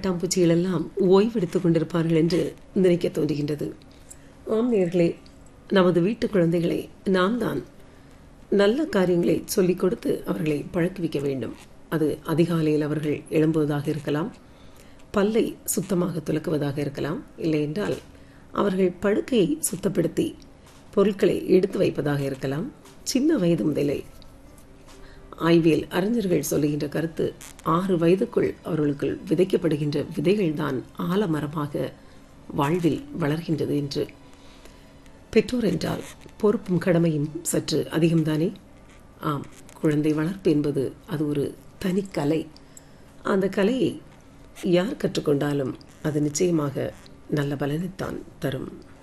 பட்டாம்பூச்சிகள் எல்லாம் ஓய்வெடுத்துக் கொண்டிருப்பார்கள் என்று நினைக்க தோன்றுகின்றது ஆம் நேர்களே நமது வீட்டு குழந்தைகளை நாம் தான் நல்ல காரியங்களை சொல்லிக் கொடுத்து அவர்களை பழக்குவிக்க வேண்டும் அது அதிகாலையில் அவர்கள் எழும்புவதாக இருக்கலாம் பல்லை சுத்தமாக துலக்குவதாக இருக்கலாம் இல்லை என்றால் அவர்கள் படுக்கையை சுத்தப்படுத்தி பொருட்களை எடுத்து வைப்பதாக இருக்கலாம் சின்ன வயது முதலே ஆய்வியல் அறிஞர்கள் சொல்லுகின்ற கருத்து ஆறு வயதுக்குள் அவர்களுக்குள் விதைக்கப்படுகின்ற விதைகள்தான் ஆலமரமாக வாழ்வில் வளர்கின்றது என்று பெற்றோர் என்றால் பொறுப்பும் கடமையும் சற்று அதிகம்தானே ஆம் குழந்தை வளர்ப்பு என்பது அது ஒரு தனிக்கலை அந்த கலையை யார் கற்றுக்கொண்டாலும் அது நிச்சயமாக நல்ல பலனைத்தான் தரும்